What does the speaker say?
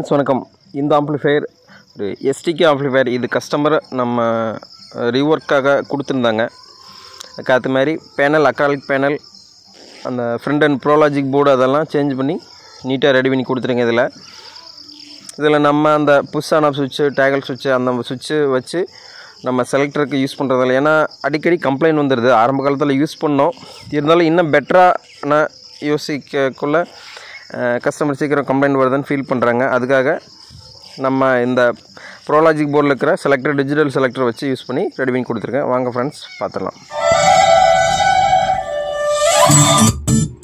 friends வணக்கம் இந்த amplifier ஒரு எஸ்டிகே ஆம்ப்ளிஃபையர் இது கஸ்டமர் நம்ம ரீஒர்க்காக கொடுத்துருந்தாங்க அதுக்கு மாதிரி பேனல் அக்ராலிக் பேனல் அந்த ஃப்ரண்ட் அண்ட் ப்ரோலாஜிக் போர்டு அதெல்லாம் சேஞ்ச் பண்ணி நீட்டாக ரெடி பண்ணி கொடுத்துருங்க இதில் இதில் நம்ம அந்த புஷ் ஆன் ஆஃப் சுவிட்சு டேகல் சுவிட்சு அந்த சுவிட்சு வச்சு நம்ம செலக்டருக்கு யூஸ் பண்ணுறதில்ல ஏன்னா அடிக்கடி கம்ப்ளைண்ட் வந்துடுது ஆரம்ப காலத்தில் யூஸ் பண்ணோம் இருந்தாலும் இன்னும் பெட்டராக நான் யோசிக்கக்குள்ள கஸ்டமர் சீக்கிரம் கம்ப்ளைண்ட் வருதுன்னு ஃபீல் பண்ணுறாங்க அதுக்காக நம்ம இந்த ப்ரோலாஜிக் போர்டில் இருக்கிற செலக்டர் டிஜிட்டல் செலக்டர் வச்சு யூஸ் பண்ணி ரெடி பண்ணி கொடுத்துருக்கேன் வாங்க ஃப்ரெண்ட்ஸ் பார்த்துடலாம்